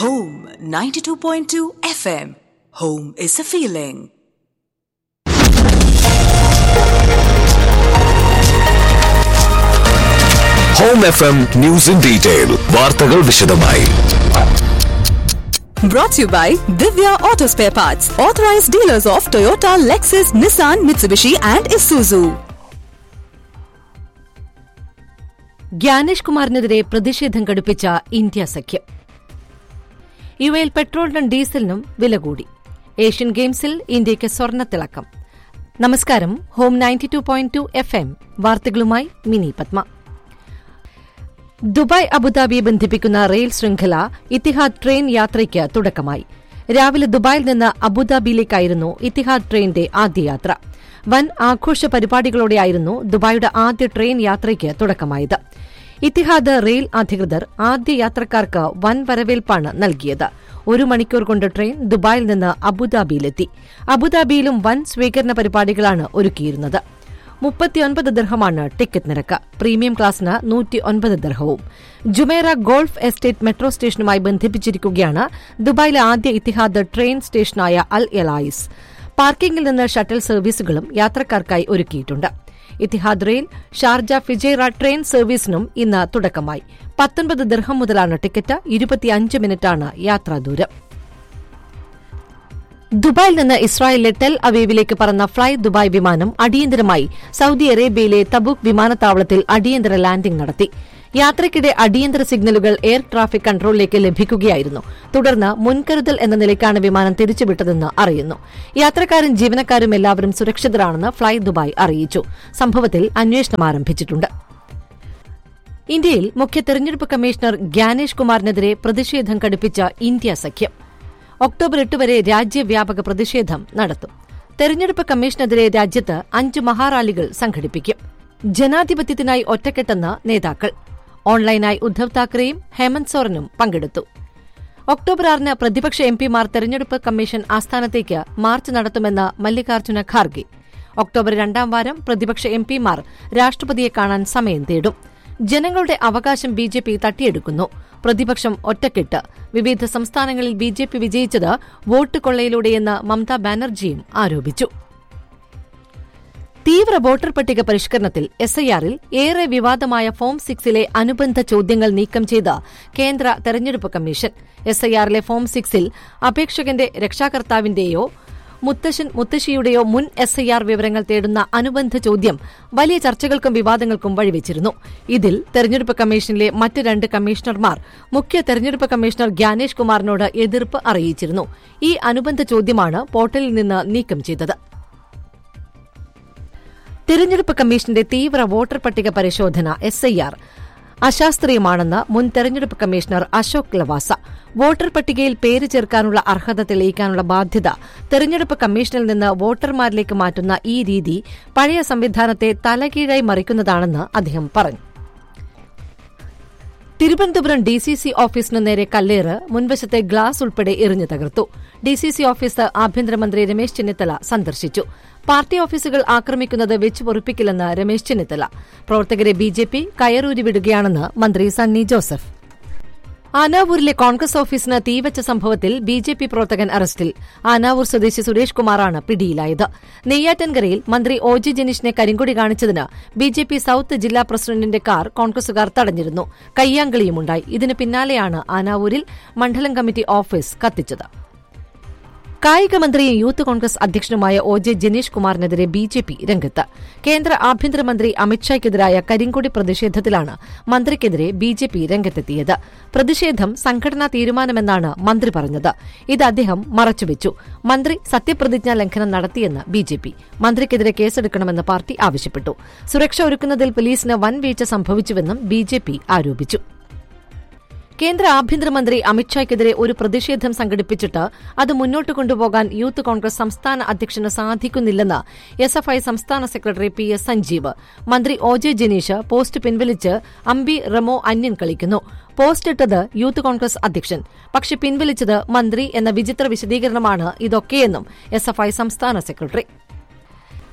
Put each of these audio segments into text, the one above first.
Home 92.2 FM. Home is a feeling. Home F M news in detail വാർത്തകൾ വിശദമായി Brought to you by Divya Auto Spare Parts, authorized dealers of Toyota, Lexus, Nissan, Mitsubishi, and Isuzu. Gyanesh കുമാറിനെതിരെ പ്രതിഷേധം കടുപ്പിച്ച India സഖ്യം യുഎയിൽ പെട്രോളിനും ഡീസലിനും വില കൂടി Asian ഗെയിംസിൽ ഇന്ത്യയ്ക്ക് സ്വർണ്ണത്തിളക്കം നമസ്കാരം Home ninety two point two F M വാർത്തകളുമായി മിനി പത്മ ദുബായ് അബുദാബിയെ ബന്ധിപ്പിക്കുന്ന റെയിൽ ശൃംഖല ഇത്തിഹാദ് ട്രെയിൻ യാത്രയ്ക്ക് തുടക്കമായി രാവിലെ ദുബായിൽ നിന്ന് അബുദാബിയിലേക്കായിരുന്നു ഇത്തിഹാദ് ട്രെയിനിന്റെ ആദ്യ യാത്ര വൻ ആഘോഷ പരിപാടികളോടെയായിരുന്നു ദുബായിയുടെ ആദ്യ ട്രെയിൻ യാത്രയ്ക്ക് തുടക്കമായത് ഇത്തിഹാദ് റെയിൽ അധികൃതർ ആദ്യ യാത്രക്കാർക്ക് വൻ വരവേൽപ്പാണ് നൽകിയത് ഒരു മണിക്കൂർ കൊണ്ട് ട്രെയിൻ ദുബായിൽ നിന്ന് അബുദാബിയിലെത്തി അബുദാബിയിലും വൻ സ്വീകരണ പരിപാടികളാണ് ഒരുക്കിയിരുന്നത് മുപ്പത്തിയൊൻപത് ദർഹമാണ് ടിക്കറ്റ് നിരക്ക് പ്രീമിയം ക്ലാസ്സിന് നൂറ്റി ഒൻപത് ദർഹവും ജുമേറ ഗോൾഫ് എസ്റ്റേറ്റ് മെട്രോ സ്റ്റേഷനുമായി ബന്ധിപ്പിച്ചിരിക്കുകയാണ് ദുബായിലെ ആദ്യ ഇത്തിഹാദ് ട്രെയിൻ സ്റ്റേഷനായ അൽ എലായിസ് പാർക്കിംഗിൽ നിന്ന് ഷട്ടൽ സർവീസുകളും യാത്രക്കാർക്കായി ഒരുക്കിയിട്ടുണ്ട് Etihad Rail Sharjah Fujairah train സർവീസിനും ഇന്ന് തുടക്കമായി പത്തൊൻപത് ദർഹം മുതലാണ് ടിക്കറ്റ് ഇരുപത്തിയഞ്ച് മിനിറ്റാണ് യാത്രാദൂരം ദുബായിൽ നിന്ന് ഇസ്രായേലിലെ ടെൽ അവീവിലേക്ക് പറന്ന ഫ്ളൈ ദുബായ് വിമാനം അടിയന്തരമായി സൌദി അറേബ്യയിലെ തബൂക്ക് വിമാനത്താവളത്തിൽ അടിയന്തര ലാൻഡിംഗ് നടത്തി യാത്രയ്ക്കിടെ അടിയന്തര സിഗ്നലുകൾ എയർ ട്രാഫിക് കൺട്രോളിലേക്ക് ലഭിക്കുകയായിരുന്നു തുടർന്ന് മുൻകരുതൽ എന്ന നിലയ്ക്കാണ് വിമാനം തിരിച്ചുവിട്ടതെന്ന് അറിയുന്നു യാത്രക്കാരും ജീവനക്കാരും എല്ലാവരും സുരക്ഷിതരാണെന്ന് ഫ്ളൈ ദുബായ് അറിയിച്ചു സംഭവത്തിൽ അന്വേഷണം ആരംഭിച്ചിട്ടുണ്ട് ഇന്ത്യയിൽ മുഖ്യ തെരഞ്ഞെടുപ്പ് കമ്മീഷണർ ഗ്യാനേഷ് കുമാറിനെതിരെ പ്രതിഷേധം കടുപ്പിച്ച ഇന്ത്യ സഖ്യം ഒക്ടോബർ എട്ട് വരെ രാജ്യവ്യാപക പ്രതിഷേധം നടത്തും തെരഞ്ഞെടുപ്പ് കമ്മീഷനെതിരെ രാജ്യത്ത് അഞ്ച് മഹാറാലികൾ സംഘടിപ്പിക്കും ജനാധിപത്യത്തിനായി ഒറ്റക്കെട്ടെന്ന് നേതാക്കൾ ഓൺലൈനായി ഉദ്ധവ് താക്കറെയും ഹേമന്ത് സോറനും പങ്കെടുത്തു ഒക്ടോബർ ആറിന് പ്രതിപക്ഷ എംപിമാർ തെരഞ്ഞെടുപ്പ് കമ്മീഷൻ ആസ്ഥാനത്തേക്ക് മാർച്ച് നടത്തുമെന്ന് മല്ലികാർജ്ജുന ഖാർഗെ ഒക്ടോബർ രണ്ടാം വാരം പ്രതിപക്ഷ എംപിമാർ രാഷ്ട്രപതിയെ കാണാൻ സമയം തേടും ജനങ്ങളുടെ അവകാശം ബി ജെ പി തട്ടിയെടുക്കുന്നു പ്രതിപക്ഷം ഒറ്റക്കെട്ട് വിവിധ സംസ്ഥാനങ്ങളിൽ ബി ജെ പി വിജയിച്ചത് വോട്ട് കൊള്ളയിലൂടെയെന്ന് മമതാ ബാനർജിയും ആരോപിച്ചു തീവ്ര വോട്ടർ പട്ടിക പരിഷ്കരണത്തിൽ എസ്ഐആറിൽ ഏറെ വിവാദമായ ഫോം സിക്സിലെ അനുബന്ധ ചോദ്യങ്ങൾ നീക്കം ചെയ്ത കേന്ദ്ര തെരഞ്ഞെടുപ്പ് കമ്മീഷൻ എസ്ഐആറിലെ ഫോം സിക്സിൽ അപേക്ഷകന്റെ രക്ഷാകർത്താവിന്റെയോ മുത്തശ്ശൻ മുത്തശ്ശിയുടെയോ മുൻ എസ്ഐആർ വിവരങ്ങൾ തേടുന്ന അനുബന്ധ ചോദ്യം വലിയ ചർച്ചകൾക്കും വിവാദങ്ങൾക്കും വഴിവെച്ചിരുന്നു ഇതിൽ തെരഞ്ഞെടുപ്പ് കമ്മീഷനിലെ മറ്റ് രണ്ട് കമ്മീഷണർമാർ മുഖ്യ തെരഞ്ഞെടുപ്പ് കമ്മീഷണർ ഗ്യാനേഷ് കുമാറിനോട് എതിർപ്പ് അറിയിച്ചിരുന്നു ഈ അനുബന്ധ ചോദ്യമാണ് പോർട്ടലിൽ നിന്ന് നീക്കം ചെയ്തത് തിരഞ്ഞെടുപ്പ് കമ്മീഷന്റെ തീവ്ര വോട്ടർ പട്ടിക പരിശോധന എസ്ഐആർ അശാസ്ത്രീയമാണെന്ന് മുൻ തെരഞ്ഞെടുപ്പ് കമ്മീഷണർ അശോക് ലവാസ വോട്ടർ പട്ടികയിൽ പേര് ചേർക്കാനുള്ള അർഹത തെളിയിക്കാനുള്ള ബാധ്യത തെരഞ്ഞെടുപ്പ് കമ്മീഷനിൽ നിന്ന് വോട്ടർമാരിലേക്ക് മാറ്റുന്ന ഈ രീതി പഴയ സംവിധാനത്തെ തലകീഴായി മറിക്കുന്നതാണെന്ന് അദ്ദേഹം പറഞ്ഞു തിരുവനന്തപുരം ഡി സി സി ഓഫീസിനു നേരെ കല്ലേറ് മുൻവശത്തെ ഗ്ലാസ് ഉൾപ്പെടെ എറിഞ്ഞു തകർത്തു ഡി സി സി ഓഫീസ് ആഭ്യന്തരമന്ത്രി രമേശ് ചെന്നിത്തല സന്ദർശിച്ചു പാർട്ടി ഓഫീസുകൾ ആക്രമിക്കുന്നത് വെച്ചു പൊറുപ്പിക്കില്ലെന്ന് രമേശ് ചെന്നിത്തല പ്രവർത്തകരെ ബി ജെ പി കയറൂരി വിടുകയാണെന്ന് മന്ത്രി സണ്ണി ജോസഫ് ആനാവൂരിലെ കോൺഗ്രസ് ഓഫീസിന് തീവച്ച സംഭവത്തിൽ ബി ജെ പി പ്രവർത്തകൻ അറസ്റ്റിൽ ആനാവൂർ സ്വദേശി സുരേഷ് കുമാറാണ് പിടിയിലായത് നെയ്യാറ്റൻകരയിൽ മന്ത്രി ഒ ജി ജനീഷിനെ കരിങ്കൊടി കാണിച്ചതിന് ബി ജെ പി സൌത്ത് ജില്ലാ പ്രസിഡന്റിന്റെ കാർ കോൺഗ്രസുകാർ തടഞ്ഞിരുന്നു കയ്യാങ്കളിയുമുണ്ടായി ഇതിന് പിന്നാലെയാണ് ആനാവൂരിൽ മണ്ഡലം കമ്മിറ്റി ഓഫീസ് കത്തിച്ചത് കായിക മന്ത്രിയും യൂത്ത് കോൺഗ്രസ് അധ്യക്ഷനുമായ ഒ ജെ ജനീഷ് കുമാറിനെതിരെ ബി ജെ പി രംഗത്ത് കേന്ദ്ര ആഭ്യന്തരമന്ത്രി അമിത്ഷായ്ക്കെതിരായ കരിങ്കൊടി പ്രതിഷേധത്തിലാണ് മന്ത്രിക്കെതിരെ ബി ജെ പി രംഗത്തെത്തിയത് പ്രതിഷേധം സംഘടനാ തീരുമാനമെന്നാണ് മന്ത്രി പറഞ്ഞത് ഇത് അദ്ദേഹം മറച്ചുവെച്ചു മന്ത്രി സത്യപ്രതിജ്ഞാ ലംഘനം നടത്തിയെന്ന് ബി ജെ പി മന്ത്രിക്കെതിരെ കേസെടുക്കണമെന്ന് പാർട്ടി ആവശ്യപ്പെട്ടു സുരക്ഷ ഒരുക്കുന്നതിൽ പോലീസിന് വൻ വീഴ്ച സംഭവിച്ചുവെന്നും ബി ജെ പി ആരോപിച്ചു കേന്ദ്ര ആഭ്യന്തരമന്ത്രി അമിത്ഷായ്ക്കെതിരെ ഒരു പ്രതിഷേധം സംഘടിപ്പിച്ചിട്ട് അത് മുന്നോട്ട് കൊണ്ടുപോകാൻ യൂത്ത് കോൺഗ്രസ് സംസ്ഥാന അധ്യക്ഷന് സാധിക്കുന്നില്ലെന്ന് എസ് എഫ് ഐ സംസ്ഥാന സെക്രട്ടറി പി എസ് സഞ്ജീവ് മന്ത്രി ഒ ജെ ജനീഷ് പോസ്റ്റ് പിൻവലിച്ച് അമ്പി റെമോ അന്യൻ കളിക്കുന്നു പോസ്റ്റ് ഇട്ടത് യൂത്ത് കോൺഗ്രസ് അധ്യക്ഷൻ പക്ഷെ പിൻവലിച്ചത് മന്ത്രി എന്ന വിചിത്ര വിശദീകരണമാണ് ഇതൊക്കെയെന്നും എസ് എഫ് ഐ സംസ്ഥാന സെക്രട്ടറി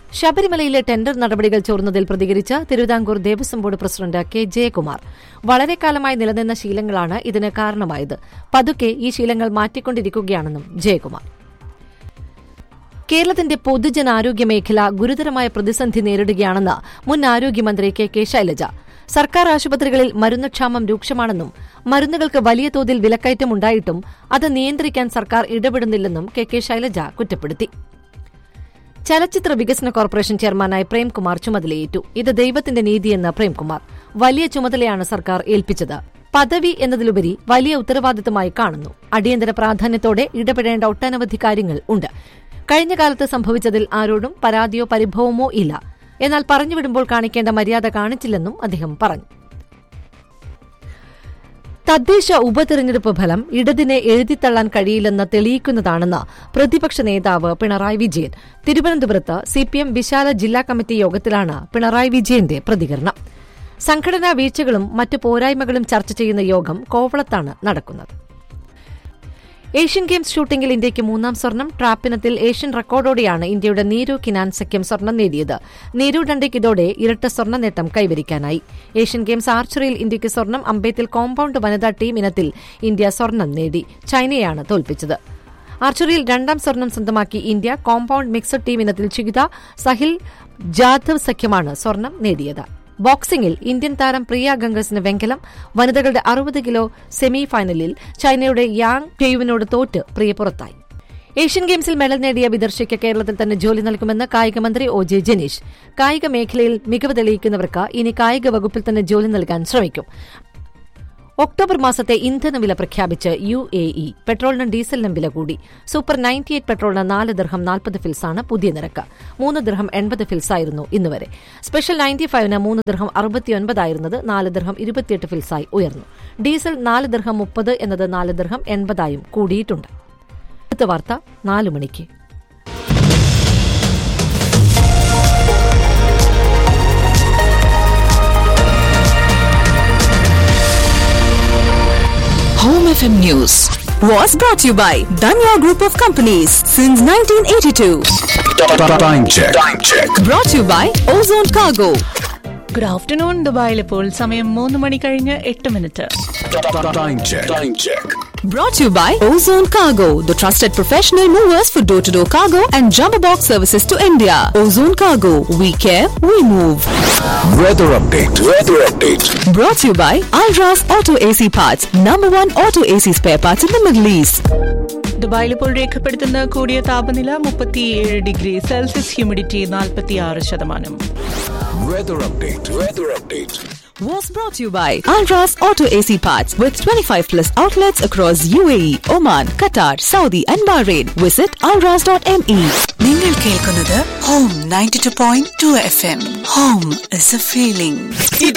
ശബരിമലയിലെ ടെൻഡർ നടപടികൾ ചോർന്നതിൽ പ്രതികരിച്ച് Thiruvithamkoor Devaswom board president K Jayakumar വളരെ കാലമായി നിലനിന്ന ശീലങ്ങളാണ് ഇതിന് കാരണമായത് പതുക്കെ ഈ ശീലങ്ങൾ മാറ്റിക്കൊണ്ടിരിക്കുകയാണെന്നും ജയകുമാർ കേരളത്തിന്റെ പൊതുജനാരോഗ്യ മേഖല ഗുരുതരമായ പ്രതിസന്ധി നേരിടുകയാണെന്ന് മുൻ ആരോഗ്യമന്ത്രി കെ കെ ശൈലജ സർക്കാർ ആശുപത്രികളിൽ മരുന്നുക്ഷാമം രൂക്ഷമാണെന്നും മരുന്നുകൾക്ക് വലിയ തോതിൽ വിലക്കയറ്റമുണ്ടായിട്ടും അത് നിയന്ത്രിക്കാൻ സർക്കാർ ഇടപെടുന്നില്ലെന്നും കെ കെ ശൈലജ കുറ്റപ്പെടുത്തി ചലച്ചിത്ര വികസന കോർപ്പറേഷൻ ചെയർമാനായി പ്രേംകുമാർ ചുമതലയേറ്റു ഇത് ദൈവത്തിന്റെ നീതിയെന്ന് പ്രേംകുമാർ വലിയ ചുമതലയാണ് സർക്കാർ ഏൽപ്പിച്ചത് പദവി എന്നതിലുപരി വലിയ ഉത്തരവാദിത്തമായി കാണുന്നു അടിയന്തര പ്രാധാന്യത്തോടെ ഇടപെടേണ്ട ഒട്ടനവധി കാര്യങ്ങൾ ഉണ്ട് കഴിഞ്ഞ കാലത്ത് സംഭവിച്ചതിൽ ആരോടും പരാതിയോ പരിഭവമോ ഇല്ല എന്നാൽ പറഞ്ഞുവിടുമ്പോൾ കാണിക്കേണ്ട മര്യാദ കാണിച്ചില്ലെന്നും അദ്ദേഹം പറഞ്ഞു തദ്ദേശ ഉപതെരഞ്ഞെടുപ്പ് ഫലം ഇടതിനെ എഴുതിത്തള്ളാൻ കഴിയില്ലെന്ന് തെളിയിക്കുന്നതാണെന്ന് പ്രതിപക്ഷ നേതാവ് പിണറായി വിജയൻ തിരുവനന്തപുരത്ത് സിപിഎം വിശാല ജില്ലാ കമ്മിറ്റി യോഗത്തിലാണ് പിണറായി വിജയന്റെ പ്രതികരണം സംഘടനാ വീഴ്ചകളും മറ്റു പോരായ്മകളും ചർച്ച ചെയ്യുന്ന യോഗം കോവളത്താണ് നടക്കുന്നത് ഏഷ്യൻ ഗെയിംസ് ഷൂട്ടിംഗിൽ ഇന്ത്യയ്ക്ക് മൂന്നാം സ്വർണം ട്രാപ്പിനത്തിൽ ഏഷ്യൻ റെക്കോർഡോടെയാണ് ഇന്ത്യയുടെ നീരു കിനാൻ സഖ്യം സ്വർണം നേടിയത് നീരു ഡണ്ടയ്ക്ക് ഇതോടെ ഇരട്ട സ്വർണ്ണ നേട്ടം കൈവരിക്കാനായി ഏഷ്യൻ ഗെയിംസ് ആർച്ചറിയിൽ ഇന്ത്യയ്ക്ക് സ്വർണം അമ്പേത്തിൽ കോമ്പൌണ്ട് വനിതാ ടീം ഇനത്തിൽ ഇന്ത്യ സ്വർണം നേടി ചൈനയാണ് തോൽപ്പിച്ചത് ആർച്ചറിയിൽ രണ്ടാം സ്വർണം സ്വന്തമാക്കി ഇന്ത്യ കോമ്പൌണ്ട് മിക്സഡ് ടീം ഇനത്തിൽ ചികിത സഹിൽ ജാധവ് സഖ്യമാണ് സ്വർണം നേടിയത് ബോക്സിംഗിൽ ഇന്ത്യൻ താരം പ്രിയ ഗംഗസിന് വെങ്കലം വനിതകളുടെ അറുപത് കിലോ സെമി ഫൈനലിൽ ചൈനയുടെ യാങ് ഹെയുവിനോട് തോറ്റ് പ്രിയ പുറത്തായി ഏഷ്യൻ ഗെയിംസിൽ മെഡൽ നേടിയ വിദർശയ്ക്ക് കേരളത്തിൽ തന്നെ ജോലി നൽകുമെന്ന് കായികമന്ത്രി ഒ ജെ ജനീഷ് കായിക മേഖലയിൽ മികവ് തെളിയിക്കുന്നവർക്ക് ഇനി കായിക വകുപ്പിൽ തന്നെ ജോലി നൽകാൻ ശ്രമിക്കും ഒക്ടോബർ മാസത്തെ ഇന്ധനവില പ്രഖ്യാപിച്ച് യു എ ഇ പെട്രോളിനും ഡീസലിനും വില കൂടി സൂപ്പർ നയൻറ്റി എയ്റ്റ് പെട്രോളിന് നാല് ദർഹം നാൽപ്പത് ഫിൽസാണ് പുതിയ നിരക്ക് മൂന്ന് ദർഹം എൺപത് ഫിൽസായിരുന്നു ഇന്നുവരെ സ്പെഷ്യൽ നയൻറ്റി ഫൈവിന് മൂന്ന് ദർഹം അറുപത്തിയൊൻപതായിരുന്നത് നാല് ദർഹം ഇരുപത്തിയെട്ട് ഫിൽസായി ഉയർന്നു ഡീസൽ നാല് ദർഹം മുപ്പത് എന്നത് നാല് ദർഹം എൺപതായും കൂടിയിട്ടുണ്ട് അടുത്ത വാർത്ത നാലു മണിക്ക് Home FM News was brought to you by Danya Group of Companies since 1982. Time check. Time check. Brought to you by Ozone Cargo. Good afternoon ദുബായിൽ ഇപ്പോൾ സമയം മൂന്ന് മണി കഴിഞ്ഞ് എട്ട് minute Time check. Time check. Brought to you by Ozone Cargo, the trusted professional movers for door to door cargo and jumbo box services to India. Ozone Cargo, we care, we move. Weather update. Weather update. Brought to you by Alras Auto AC Parts, number one auto AC spare parts in the Middle East. ദുബായിൽ ഇപ്പോൾ രേഖപ്പെടുത്തുന്ന കൂടിയ താപനില മുപ്പത്തിയേഴ് degree Celsius humidity നാൽപ്പത്തിയാറ് ശതമാനം Weather update. Weather update. Was brought to you by Alras Auto AC Parts with 25 plus outlets across UAE, Oman, Qatar, Saudi, and Bahrain. Visit alras.me. നിങ്ങൾ കേൾക്കുന്നത് Home ninety two point two F M Home is a feeling